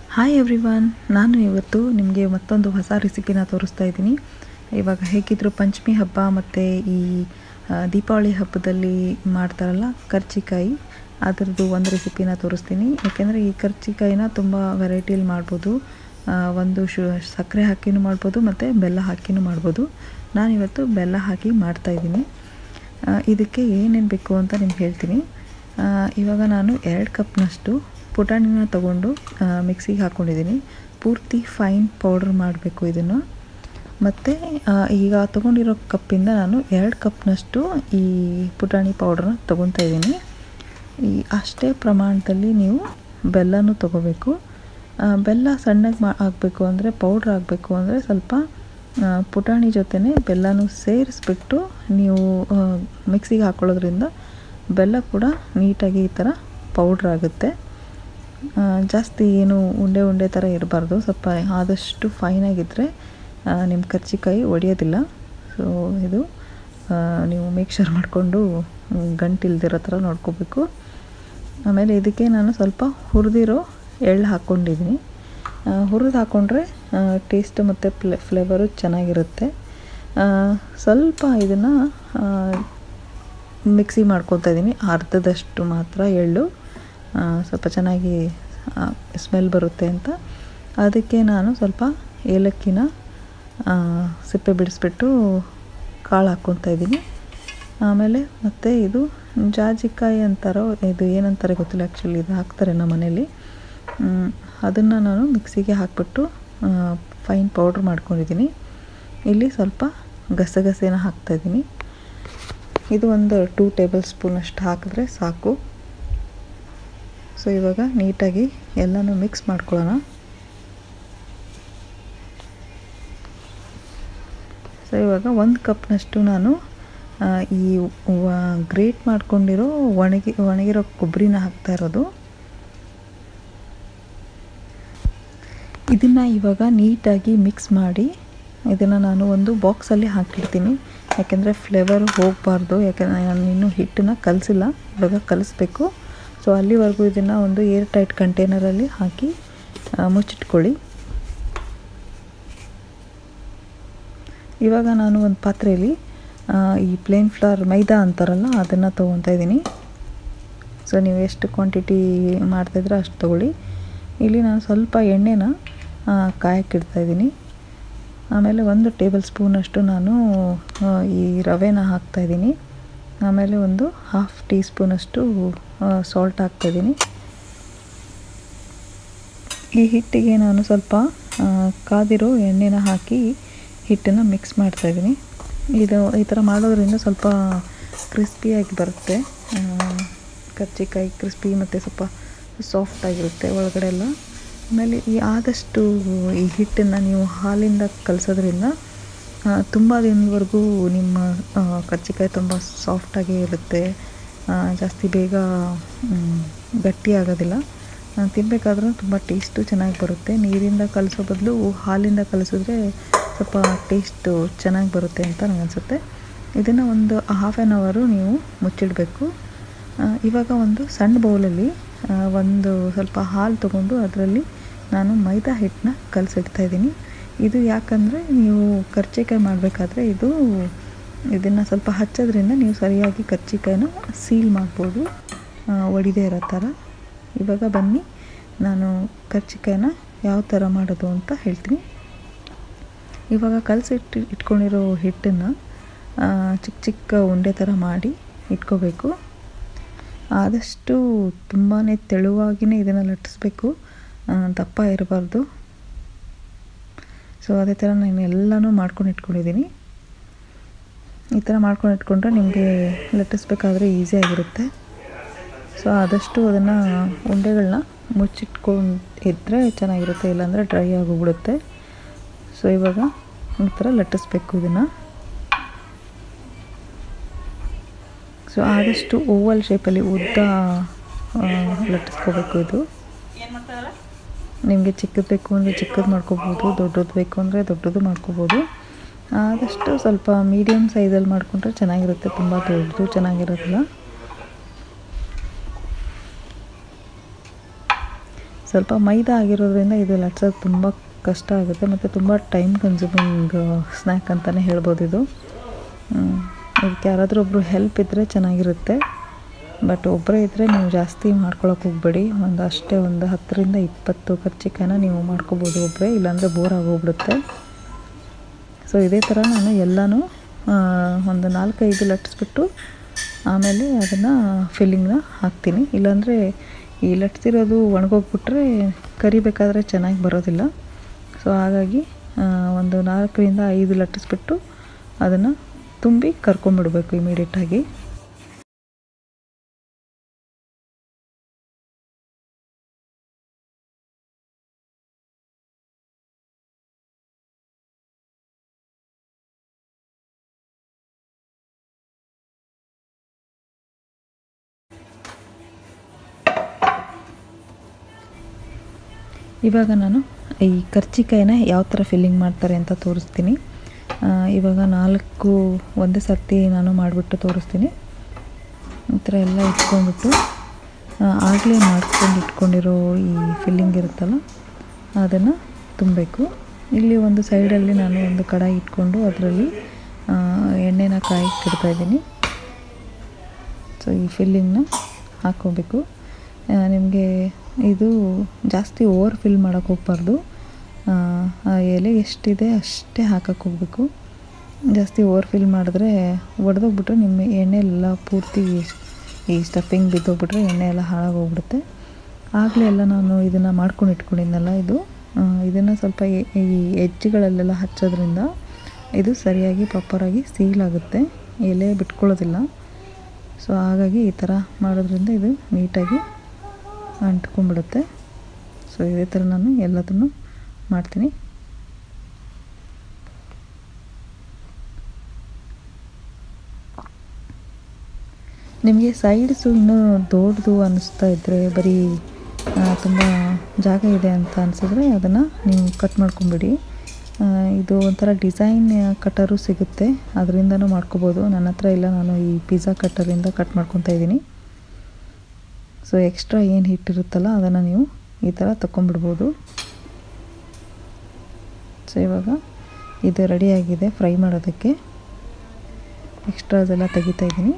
Hi everyone ನಾನು ಇವತ್ತು ನಿಮಗೆ ಮತ್ತೊಂದು ಹೊಸ ರೆಸಿಪಿನ ತೋರಿಸ್ತಾ ಇದ್ದೀನಿ ಇವಾಗ ಹೇಗಿದ್ದರೂ ಪಂಚಮಿ ಹಬ್ಬ ಮತ್ತು ಈ ಆ, ದೀಪಾವಳಿ ಹಬ್ಬದಲ್ಲಿ ಮಾಡ್ತಾರಲ್ಲ ಕರ್ಚಿಕಾಯಿ ಅದರದ್ದು ಒಂದು ರೆಸಿಪಿನ ತೋರಿಸ್ತೀನಿ ಯಾಕೆಂದರೆ ಈ ಕರ್ಚಿಕಾಯಿನ ತುಂಬ ವೆರೈಟಿಯಲ್ಲಿ ಮಾಡ್ಬೋದು ಆ, ಒಂದು ಶು ಸಕ್ಕರೆ ಹಾಕಿನೂ ಮಾಡ್ಬೋದು ಮತ್ತು ಬೆಲ್ಲ ಹಾಕಿನೂ ಮಾಡ್ಬೋದು ನಾನಿವತ್ತು ಬೆಲ್ಲ ಹಾಕಿ ಮಾಡ್ತಾಯಿದ್ದೀನಿ ಇದಕ್ಕೆ ಏನೇನು ಬೇಕು ಅಂತ ನಿಮ್ಗೆ ಹೇಳ್ತೀನಿ ಆ, ಇವಾಗ ನಾನು ಎರಡು ಕಪ್ನಷ್ಟು ಪುಟಾಣಿನ ತಗೊಂಡು ಮಿಕ್ಸಿಗೆ ಹಾಕ್ಕೊಂಡಿದ್ದೀನಿ ಪೂರ್ತಿ ಫೈನ್ ಪೌಡ್ರ್ ಮಾಡಬೇಕು ಇದನ್ನು ಮತ್ತು ಈಗ ತೊಗೊಂಡಿರೋ ಕಪ್ಪಿಂದ ನಾನು ಎರಡು ಕಪ್ನಷ್ಟು ಈ ಪುಟಾಣಿ ಪೌಡ್ರನ್ನ ತೊಗೊತಾ ಇದ್ದೀನಿ ಈ ಅಷ್ಟೇ ಪ್ರಮಾಣದಲ್ಲಿ ನೀವು ಬೆಲ್ಲನೂ ತೊಗೋಬೇಕು ಆ, ಬೆಲ್ಲ ಸಣ್ಣಗೆ ಮಾ ಆಗಬೇಕು ಅಂದರೆ ಪೌಡ್ರ್ ಆಗಬೇಕು ಅಂದರೆ ಸ್ವಲ್ಪ ಆ, ಪುಟಾಣಿ ಜೊತೆನೇ ಬೆಲ್ಲನೂ ಸೇರಿಸ್ಬಿಟ್ಟು ನೀವು ಮಿಕ್ಸಿಗೆ ಹಾಕ್ಕೊಳ್ಳೋದ್ರಿಂದ ಬೆಲ್ಲ ಕೂಡ ನೀಟಾಗಿ ಈ ಥರ ಪೌಡ್ರ್ ಆಗುತ್ತೆ ಆ, ಜಾಸ್ತಿ ಏನು ಉಂಡೆ ಉಂಡೆ ಥರ ಇರಬಾರ್ದು ಸ್ವಲ್ಪ ಆದಷ್ಟು ಫೈನಾಗಿದ್ದರೆ ನಿಮ್ಮ ಕರ್ಚಿಕಾಯಿ ಒಡೆಯೋದಿಲ್ಲ ಸೊ ಇದು ಆ, ನೀವು ಮೇಕ್ ಶೋರ್ ಮಾಡಿಕೊಂಡು ಗಂಟಿಲ್ದಿರೋ ಥರ ನೋಡ್ಕೋಬೇಕು ಆಮೇಲೆ ಇದಕ್ಕೆ ನಾನು ಸ್ವಲ್ಪ ಹುರಿದಿರೋ ಎಳ್ಳು ಹಾಕ್ಕೊಂಡಿದ್ದೀನಿ ಹುರಿದು ಹಾಕ್ಕೊಂಡ್ರೆ ಟೇಸ್ಟ್ ಮತ್ತು ಫ್ಲೆ ಫ್ಲೇವರು ಚೆನ್ನಾಗಿರುತ್ತೆ ಆ, ಸ್ವಲ್ಪ ಇದನ್ನು ಮಿಕ್ಸಿ ಮಾಡ್ಕೊತಾ ಇದ್ದೀನಿ ಅರ್ಧದಷ್ಟು ಮಾತ್ರ ಎಳ್ಳು ಆ, ಸ್ವಲ್ಪ ಚೆನ್ನಾಗಿ ಸ್ಮೆಲ್ ಬರುತ್ತೆ ಅಂತ ಅದಕ್ಕೆ ನಾನು ಸ್ವಲ್ಪ ಏಲಕ್ಕಿನ ಆ, ಸಿಪ್ಪೆ ಬಿಡಿಸ್ಬಿಟ್ಟು ಕಾಳು ಹಾಕ್ಕೊತಾ ಇದ್ದೀನಿ ಆಮೇಲೆ ಮತ್ತು ಇದು ಜಾಜಿಕಾಯಿ ಅಂತಾರೋ ಇದು ಏನಂತಾರೆ ಗೊತ್ತಿಲ್ಲ ಆ್ಯಕ್ಚುಲಿ ಇದು ಹಾಕ್ತಾರೆ ನಮ್ಮ ಮನೇಲಿ ಅದನ್ನು ನಾನು ಮಿಕ್ಸಿಗೆ ಹಾಕ್ಬಿಟ್ಟು ಫೈನ್ ಪೌಡ್ರ್ ಮಾಡ್ಕೊಂಡಿದ್ದೀನಿ ಇಲ್ಲಿ ಸ್ವಲ್ಪ ಗಸಗಸೆನ ಹಾಕ್ತಾಯಿದ್ದೀನಿ ಇದು ಒಂದು ಟೂ ಟೇಬಲ್ ಸ್ಪೂನಷ್ಟು ಹಾಕಿದ್ರೆ ಸಾಕು ಸೊ ಇವಾಗ ನೀಟಾಗಿ ಎಲ್ಲನೂ ಮಿಕ್ಸ್ ಮಾಡ್ಕೊಳ್ಳೋಣ ಸೊ ಇವಾಗ ಒಂದು ಕಪ್ನಷ್ಟು ನಾನು ಆ, ಈ ಗ್ರೇಟ್ ಮಾಡ್ಕೊಂಡಿರೋ ಒಣಗಿ ಒಣಗಿರೋ ಕೊಬ್ಬರಿನ ಹಾಕ್ತಾ ಇರೋದು ಇದನ್ನು ಇವಾಗ ನೀಟಾಗಿ ಮಿಕ್ಸ್ ಮಾಡಿ ಇದನ್ನು ನಾನು ಒಂದು ಬಾಕ್ಸಲ್ಲಿ ಹಾಕಿಡ್ತೀನಿ ಯಾಕೆಂದರೆ ಫ್ಲೇವರ್ ಹೋಗಬಾರ್ದು ಯಾಕೆಂದರೆ ನಾನು ಇನ್ನೂ ಹಿಟ್ಟನ್ನ ಕಲಸಿಲ್ಲ ಇವಾಗ ಕಲಿಸ್ಬೇಕು ಸೊ ಅಲ್ಲಿವರೆಗೂ ಇದನ್ನು ಒಂದು ಏರ್ ಟೈಟ್ ಕಂಟೈನರಲ್ಲಿ ಹಾಕಿ ಆ, ಮುಚ್ಚಿಟ್ಕೊಳ್ಳಿ ಇವಾಗ ನಾನು ಒಂದು ಪಾತ್ರೆಯಲ್ಲಿ ಆ, ಈ ಪ್ಲೇನ್ ಫ್ಲವರ್ ಮೈದಾ ಅಂತಾರಲ್ಲ ಅದನ್ನು ತೊಗೊತಾ ಇದ್ದೀನಿ ಸೊ ನೀವು ಎಷ್ಟು ಕ್ವಾಂಟಿಟಿ ಮಾಡ್ತಾಯಿದ್ರೆ ಅಷ್ಟು ತೊಗೊಳ್ಳಿ ಇಲ್ಲಿ ನಾನು ಸ್ವಲ್ಪ ಎಣ್ಣೆನ ಆ, ಕಾಯಕ್ಕಿಡ್ತಾ ಇದ್ದೀನಿ ಆಮೇಲೆ ಒಂದು ಟೇಬಲ್ ಸ್ಪೂನಷ್ಟು ನಾನು ಆ, ಈ ರವೆನ ಹಾಕ್ತಾಯಿದ್ದೀನಿ ಆಮೇಲೆ ಒಂದು ಹಾಫ್ ಟೀ ಸ್ಪೂನಷ್ಟು ಸಾಲ್ಟ್ ಹಾಕ್ತಾಯಿದ್ದೀನಿ ಈ ಹಿಟ್ಟಿಗೆ ನಾನು ಸ್ವಲ್ಪ ಆ, ಕಾದಿರೋ ಎಣ್ಣೆನ ಹಾಕಿ ಹಿಟ್ಟನ್ನು ಮಿಕ್ಸ್ ಮಾಡ್ತಾಯಿದ್ದೀನಿ ಇದು ಈ ಥರ ಮಾಡೋದ್ರಿಂದ ಸ್ವಲ್ಪ ಕ್ರಿಸ್ಪಿಯಾಗಿ ಬರುತ್ತೆ ಆ, ಕರ್ಜಿಕಾಯಿ ಕ್ರಿಸ್ಪಿ ಮತ್ತು ಸ್ವಲ್ಪ ಸಾಫ್ಟಾಗಿರುತ್ತೆ ಒಳಗಡೆ ಎಲ್ಲ ಆಮೇಲೆ ಈ ಆದಷ್ಟು ಈ ಹಿಟ್ಟನ್ನು ನೀವು ಹಾಲಿಂದ ಕಲಸೋದ್ರಿಂದ ತುಂಬ ದಿನದವರೆಗೂ ನಿಮ್ಮ ಆ, ಕರ್ಜಿಕಾಯಿ ತುಂಬ ಸಾಫ್ಟಾಗೇ ಇರುತ್ತೆ ಆ, ಜಾಸ್ತಿ ಬೇಗ ಮ್, ಗಟ್ಟಿ ಆಗೋದಿಲ್ಲ ತಿನ್ನಬೇಕಾದ್ರೂ ತುಂಬ ಟೇಸ್ಟು ಚೆನ್ನಾಗಿ ಬರುತ್ತೆ ನೀರಿಂದ ಕಲಿಸೋ ಬದಲು ಹಾಲಿಂದ ಕಲಿಸಿದ್ರೆ ಸ್ವಲ್ಪ ಟೇಸ್ಟು ಚೆನ್ನಾಗಿ ಬರುತ್ತೆ ಅಂತ ನನಗನ್ಸುತ್ತೆ ಇದನ್ನು ಒಂದು ಹಾಫ್ ಆ್ಯನ್ ಅವರು ನೀವು ಮುಚ್ಚಿಡಬೇಕು ಆ, ಇವಾಗ ಒಂದು ಸಣ್ಣ ಬೌಲಲ್ಲಿ ಆ, ಒಂದು ಸ್ವಲ್ಪ ಹಾಲು ತೊಗೊಂಡು ಅದರಲ್ಲಿ ನಾನು ಮೈದಾ ಹಿಟ್ಟನ್ನ ಕಲಸಿಡ್ತಾ ಇದ್ದೀನಿ ಇದು ಯಾಕಂದರೆ ನೀವು ಕರ್ಜಿಕಾಯಿ ಮಾಡಬೇಕಾದ್ರೆ ಇದು ಇದನ್ನು ಸ್ವಲ್ಪ ಹಚ್ಚೋದ್ರಿಂದ ನೀವು ಸರಿಯಾಗಿ ಕರ್ಜಿಕಾಯಿನ ಸೀಲ್ ಮಾಡ್ಬೋದು ಆ, ಒಡಿದೇ ಇರೋ ಥರ ಇವಾಗ ಬನ್ನಿ ನಾನು ಕರ್ಜಿಕಾಯಿನ ಯಾವ ಥರ ಮಾಡೋದು ಅಂತ ಹೇಳ್ತೀನಿ ಇವಾಗ ಕಲಸಿಟ್ಟು ಇಟ್ಕೊಂಡಿರೋ ಹಿಟ್ಟನ್ನು ಆ, ಚಿಕ್ಕ ಚಿಕ್ಕ ಉಂಡೆ ಥರ ಮಾಡಿ ಇಟ್ಕೋಬೇಕು ಆದಷ್ಟು ತುಂಬಾ ತೆಳುವಾಗಿಯೇ ಇದನ್ನು ಲಟ್ಟಿಸ್ಬೇಕು ಆ, ದಪ್ಪ ಇರಬಾರ್ದು ಸೊ ಅದೇ ಥರ ನಾನು ಎಲ್ಲನೂ ಮಾಡ್ಕೊಂಡು ಇಟ್ಕೊಂಡಿದ್ದೀನಿ ಈ ಥರ ಮಾಡ್ಕೊಂಡು ಇಟ್ಕೊಂಡ್ರೆ ನಿಮಗೆ ಲಟ್ಟಿಸ್ಬೇಕಾದ್ರೆ ಈಸಿಯಾಗಿರುತ್ತೆ ಸೊ ಆದಷ್ಟು ಅದನ್ನು ಉಂಡೆಗಳನ್ನ ಮುಚ್ಚಿಟ್ಕೊಂಡು ಇದ್ದರೆ ಚೆನ್ನಾಗಿರುತ್ತೆ ಇಲ್ಲಾಂದರೆ ಡ್ರೈ ಆಗೋಗ್ಬಿಡುತ್ತೆ ಸೊ ಇವಾಗ ಈ ಥರ ಲಟ್ಟಿಸ್ಬೇಕು ಇದನ್ನು ಸೊ ಆದಷ್ಟು ಓವಲ್ ಶೇಪಲ್ಲಿ ಉದ್ದ ಆ, ಲಟ್ಟಿಸ್ಕೋಬೇಕು ಇದು ನಿಮಗೆ ಚಿಕ್ಕದು ಬೇಕು ಅಂದರೆ ಚಿಕ್ಕದು ಮಾಡ್ಕೋಬೋದು ದೊಡ್ಡದು ಬೇಕು ಅಂದರೆ ದೊಡ್ಡದು ಮಾಡ್ಕೋಬೋದು ಆದಷ್ಟು ಸ್ವಲ್ಪ ಮೀಡಿಯಮ್ ಸೈಜಲ್ಲಿ ಮಾಡಿಕೊಂಡ್ರೆ ಚೆನ್ನಾಗಿರುತ್ತೆ ತುಂಬ ದೊಡ್ಡದು ಚೆನ್ನಾಗಿರೋದಿಲ್ಲ ಸ್ವಲ್ಪ ಮೈದಾ ಆಗಿರೋದ್ರಿಂದ ಇದು ಲಟ್ಸೋದು ತುಂಬ ಕಷ್ಟ ಆಗುತ್ತೆ ಮತ್ತು ತುಂಬ ಟೈಮ್ ಕನ್ಸ್ಯೂಮಿಂಗ್ ಸ್ನ್ಯಾಕ್ ಅಂತಲೇ ಹೇಳ್ಬೋದು ಇದು ಹ್ಮ್. ಇದಕ್ಕೆ ಯಾರಾದರೂ ಒಬ್ಬರು ಹೆಲ್ಪ್ ಇದ್ದರೆ ಚೆನ್ನಾಗಿರುತ್ತೆ ಬಟ್ ಒಬ್ಬರೇ ಇದ್ದರೆ ನೀವು ಜಾಸ್ತಿ ಮಾಡ್ಕೊಳಕ್ಕೆ ಹೋಗಬೇಡಿ ಒಂದು ಅಷ್ಟೇ ಒಂದು ಹತ್ತರಿಂದ ಇಪ್ಪತ್ತು ಕರ್ಚಿಕಾಯನ್ನ ನೀವು ಮಾಡ್ಕೋಬೋದು ಒಬ್ಬರೇ ಇಲ್ಲಾಂದರೆ ಬೋರ್ ಆಗೋಗ್ಬಿಡುತ್ತೆ ಸೊ ಇದೇ ಥರ ನಾನು ಎಲ್ಲನೂ ಆ, ಒಂದು ನಾಲ್ಕೈದು ಲಟ್ಸ್ಬಿಟ್ಟು ಆಮೇಲೆ ಅದನ್ನು ಫಿಲ್ಲಿಂಗ್ನ ಹಾಕ್ತೀನಿ ಇಲ್ಲಾಂದರೆ ಈ ಲಟ್ಸಿರೋದು ಒಣಗೋಗ್ಬಿಟ್ರೆ ಕರಿಬೇಕಾದ್ರೆ ಚೆನ್ನಾಗಿ ಬರೋದಿಲ್ಲ ಸೊ ಹಾಗಾಗಿ ಆ, ಒಂದು ನಾಲ್ಕರಿಂದ ಐದು ಲಟ್ಟಿಸ್ಬಿಟ್ಟು ಅದನ್ನು ತುಂಬಿ ಕರ್ಕೊಂಬಿಡ್ಬೇಕು ಇಮಿಡಿಯೇಟಾಗಿ ಇವಾಗ ನಾನು ಈ ಕರ್ಚಿಕಾಯಿನ ಯಾವ ಥರ ಫಿಲ್ಲಿಂಗ್ ಮಾಡ್ತಾರೆ ಅಂತ ತೋರಿಸ್ತೀನಿ ಆ, ಇವಾಗ ನಾಲ್ಕು ಒಂದೇ ಸರ್ತಿ ನಾನು ಮಾಡಿಬಿಟ್ಟು ತೋರಿಸ್ತೀನಿ ಈ ಥರ ಎಲ್ಲ ಇಟ್ಕೊಂಡ್ಬಿಟ್ಟು ಆಗಲೇ ಮಾಡ್ಕೊಂಡು ಇಟ್ಕೊಂಡಿರೋ ಈ ಫಿಲ್ಲಿಂಗ್ ಇರುತ್ತಲ್ಲ ಅದನ್ನು ತುಂಬಬೇಕು ಇಲ್ಲಿ ಒಂದು ಸೈಡಲ್ಲಿ ನಾನು ಒಂದು ಕಡಾಯಿ ಇಟ್ಕೊಂಡು ಅದರಲ್ಲಿ ಎಣ್ಣೆನ ಕಾಯಕ್ಕೆ ಇಡ್ತಾಯಿದ್ದೀನಿ ಸೊ ಈ ಫಿಲ್ಲಿಂಗ್ನ ಹಾಕ್ಕೋಬೇಕು ನಿಮಗೆ ಇದು ಜಾಸ್ತಿ ಓವರ್ ಫಿಲ್ ಮಾಡೋಕ್ಕೆ ಹೋಗ್ಬಾರ್ದು ಆ, ಆ ಎಲೆ ಎಷ್ಟಿದೆ ಅಷ್ಟೇ ಹಾಕಕ್ಕೆ ಹೋಗಬೇಕು ಜಾಸ್ತಿ ಓವರ್ ಫಿಲ್ ಮಾಡಿದ್ರೆ ಒಡೆದೋಗ್ಬಿಟ್ರೆ ನಿಮ್ಮ ಎಣ್ಣೆ ಎಲ್ಲ ಪೂರ್ತಿ ಈ ಸ್ಟಫಿಂಗ್ ಬಿದ್ದೋಗ್ಬಿಟ್ರೆ ಎಣ್ಣೆ ಎಲ್ಲ ಹಾಳಾಗೋಗ್ಬಿಡುತ್ತೆ ಆಗಲೇ ಎಲ್ಲ ನಾನು ಇದನ್ನು ಮಾಡ್ಕೊಂಡು ಇಟ್ಕೊಂಡಿದ್ನಲ್ಲ ಇದು ಇದನ್ನು ಸ್ವಲ್ಪ ಎ- ಈ ಎಜ್ಜುಗಳಲ್ಲೆಲ್ಲ ಹಚ್ಚೋದ್ರಿಂದ ಇದು ಸರಿಯಾಗಿ ಪ್ರಾಪರಾಗಿ ಸೀಲ್ ಆಗುತ್ತೆ ಎಲೆ ಬಿಟ್ಕೊಳ್ಳೋದಿಲ್ಲ ಸೊ ಹಾಗಾಗಿ ಈ ಥರ ಮಾಡೋದ್ರಿಂದ ಇದು ನೀಟಾಗಿ ಅಂಟ್ಕೊಂಡ್ಬಿಡುತ್ತೆ ಸೊ ಇದೇ ಥರ ನಾನು ಎಲ್ಲದನ್ನು ಮಾಡ್ತೀನಿ ನಿಮಗೆ ಸೈಡ್ಸು ಇನ್ನೂ ದೊಡ್ಡದು ಅನ್ನಿಸ್ತಾ ಇದ್ದರೆ ಬರೀ ತುಂಬ ಜಾಗ ಇದೆ ಅಂತ ಅನಿಸಿದ್ರೆ ಅದನ್ನು ನೀವು ಕಟ್ ಮಾಡ್ಕೊಂಬಿಡಿ ಆ, ಇದು ಒಂಥರ ಡಿಸೈನ್ ಕಟ್ಟರು ಸಿಗುತ್ತೆ ಅದರಿಂದನೂ ಮಾಡ್ಕೋಬೋದು ನನ್ನ ಹತ್ರ ಇಲ್ಲ ನಾನು ಈ ಪಿಜ್ಜಾ ಕಟ್ಟರಿಂದ ಕಟ್ ಮಾಡ್ಕೊತಾ ಇದ್ದೀನಿ ಸೊ ಎಕ್ಸ್ಟ್ರಾ ಏನು ಹಿಟ್ಟಿರುತ್ತಲ್ಲ ಅದನ್ನು ನೀವು ಈ ಥರ ತಗೊಂಬಿಡ್ಬೋದು ಸೊ ಇವಾಗ ಇದು ರೆಡಿಯಾಗಿದೆ ಫ್ರೈ ಮಾಡೋದಕ್ಕೆ ಎಕ್ಸ್ಟ್ರಾಸ್ ಎಲ್ಲ ತೆಗಿತಾ ಇದ್ದೀನಿ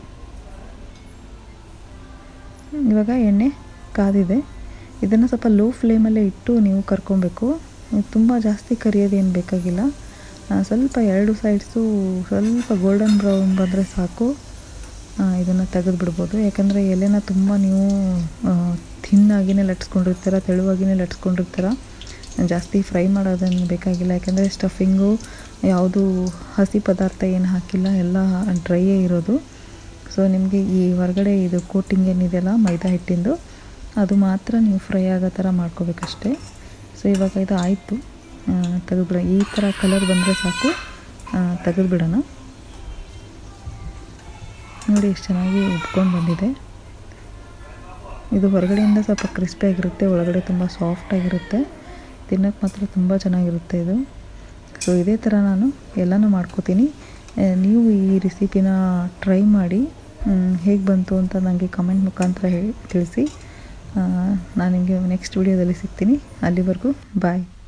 ಇವಾಗ ಎಣ್ಣೆ ಕಾದಿದೆ ಇದನ್ನು ಸ್ವಲ್ಪ ಲೋ ಫ್ಲೇಮಲ್ಲೇ ಇಟ್ಟು ನೀವು ಕರ್ಕೊಬೇಕು ತುಂಬ ಜಾಸ್ತಿ ಕರಿಯೋದೇನು ಬೇಕಾಗಿಲ್ಲ ಆ, ಸ್ವಲ್ಪ ಎರಡು ಸೈಡ್ಸು ಸ್ವಲ್ಪ ಗೋಲ್ಡನ್ ಬ್ರೌನ್ ಬಂದರೆ ಸಾಕು ಇದನ್ನು ತೆಗೆದು ಬಿಡ್ಬೋದು ಯಾಕಂದರೆ ಎಲೆನ ತುಂಬ ನೀವು ಥಿನ್ನಾಗಿನೇ ಲಟ್ಸ್ಕೊಂಡಿರ್ತೀರ ತೆಳುವಾಗಿನೇ ಲಟ್ಸ್ಕೊಂಡಿರ್ತೀರ ಜಾಸ್ತಿ ಫ್ರೈ ಮಾಡೋದೇನು ಬೇಕಾಗಿಲ್ಲ ಯಾಕಂದರೆ ಸ್ಟಫಿಂಗು ಯಾವುದು ಹಸಿ ಪದಾರ್ಥ ಏನು ಹಾಕಿಲ್ಲ ಎಲ್ಲ ಡ್ರೈಯೇ ಇರೋದು ಸೊ ನಿಮಗೆ ಈ ಹೊರಗಡೆ ಇದು ಕೋಟಿಂಗ್ ಏನಿದೆಯಲ್ಲ ಮೈದಾ ಹಿಟ್ಟಿಂದು ಅದು ಮಾತ್ರ ನೀವು ಫ್ರೈ ಆಗೋ ಥರ ಮಾಡ್ಕೋಬೇಕಷ್ಟೇ ಸೊ ಇವಾಗ ಇದು ಆಯಿತು ತೆಗೆದುಬಿಡ ಈ ಥರ ಕಲರ್ ಬಂದರೆ ಸಾಕು ತೆಗೆದುಬಿಡೋಣ ನೋಡಿ ಎಷ್ಟು ಚೆನ್ನಾಗಿ ಉಟ್ಕೊಂಡು ಬಂದಿದೆ ಇದು ಹೊರಗಡೆಯಿಂದ ಸ್ವಲ್ಪ ಕ್ರಿಸ್ಪಿಯಾಗಿರುತ್ತೆ ಒಳಗಡೆ ತುಂಬ ಸಾಫ್ಟಾಗಿರುತ್ತೆ ತಿನ್ನೋಕ್ಕೆ ಮಾತ್ರ ತುಂಬ ಚೆನ್ನಾಗಿರುತ್ತೆ ಇದು ಸೊ ಇದೇ ಥರ ನಾನು ಎಲ್ಲನೂ ಮಾಡ್ಕೋತೀನಿ ಆ, ನೀವು ಈ ರೆಸಿಪಿನ ಟ್ರೈ ಮಾಡಿ ಹೇಗೆ ಬಂತು ಅಂತ ನನಗೆ ಕಮೆಂಟ್ ಮುಖಾಂತರ ಹೇಳಿ ತಿಳಿಸಿ ಆ, ನಾನು ನಿಮಗೆ ನೆಕ್ಸ್ಟ್ ವಿಡಿಯೋದಲ್ಲಿ ಸಿಗ್ತೀನಿ ಅಲ್ಲಿವರೆಗೂ ಬಾಯ್